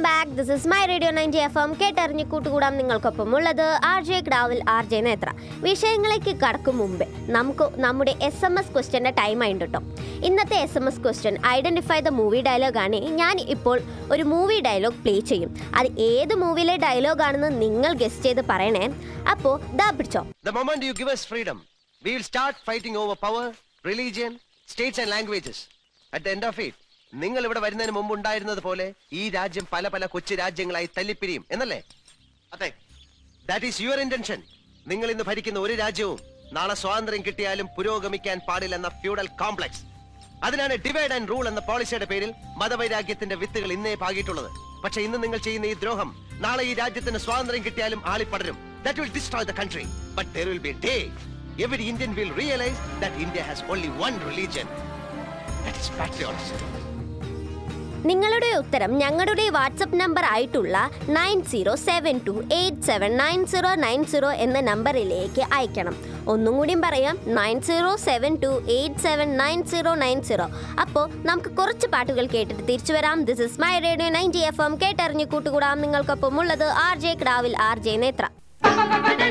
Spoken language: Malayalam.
Back this is my radio ninety F M കേട്ടറിഞ്ഞ് കൂട്ടുകൂടാം നിങ്ങൾക്കൊപ്പം ഉള്ളത് ആർ ജെ ക്രാവിൽ ആർ ജെ നേത്ര വിഷയങ്ങളിലേക്ക് കടക്കും മുമ്പേ നമുക്ക് നമ്മുടെ എസ് എം എസ് ക്വസ്റ്റ്യൻ്റെ ടൈം ആയിട്ട് കേട്ടോ ഇന്നത്തെ S M S question identify the movie ഡയലോഗാണ് ഞാൻ ഇപ്പോൾ ഒരു മൂവി ഡയലോഗ് പ്ലേ ചെയ്യും അത് ഏത് മൂവിയിലെ ഡയലോഗാണെന്ന് നിങ്ങൾ ഗസ്റ്റ് ചെയ്ത് പറയണേ അപ്പോൾ ദാ പിടിച്ചോ The moment you give us freedom, we will start fighting over power, religion, states and languages. At the end of it, നിങ്ങൾ ഇവിടെ വരുന്നതിന് മുമ്പ് ഉണ്ടായിരുന്നത് പോലെ ഈ രാജ്യം പല പല കൊച്ചു രാജ്യങ്ങളായി തല്ലിപ്പിരിയും എന്നല്ലേ അതെ ദാറ്റ് ഈസ് യുവർ ഇന്റൻഷൻ നിങ്ങൾ ഇന്ന് ഭരിക്കുന്ന ഒരു രാജ്യവും നാളെ സ്വാതന്ത്ര്യം കിട്ടിയാലും പുരോഗമിക്കാൻ പാടില്ലെന്ന ഫ്യൂഡൽ കോംപ്ലക്സ് അതിനാണ് ഡിവൈഡ് ആൻഡ് റൂൾ എന്ന പോളിസിയുടെ പേരിൽ മതവൈരാഗ്യത്തിന്റെ വിത്തുകൾ ഇന്നേ പാകിയിട്ടുള്ളത് പക്ഷെ ഇന്ന് നിങ്ങൾ ചെയ്യുന്ന ഈ ദ്രോഹം നാളെ ഈ രാജ്യത്തിന് സ്വാതന്ത്ര്യം കിട്ടിയാലും ആളിപ്പടരും that will destroy the country but there will be a day every Indian will realize that India has only one religion that is patriotism നിങ്ങളുടെ ഉത്തരം ഞങ്ങളുടെ വാട്സപ്പ് നമ്പർ ആയിട്ടുള്ള nine zero seven two eight seven nine zero nine zero എന്ന നമ്പറിലേക്ക് അയക്കണം ഒന്നും കൂടിയും പറയാം nine zero seven two eight seven nine zero nine zero അപ്പോൾ നമുക്ക് കുറച്ച് പാട്ടുകൾ കേട്ടിട്ട് തിരിച്ചു വരാം this is my radio ninety F M കേട്ടറിഞ്ഞ് കൂട്ടുകൂടാം നിങ്ങൾക്കൊപ്പം ഉള്ളത് ആർ ജെ ക്രാവിൽ ആർ ജെ നേത്ര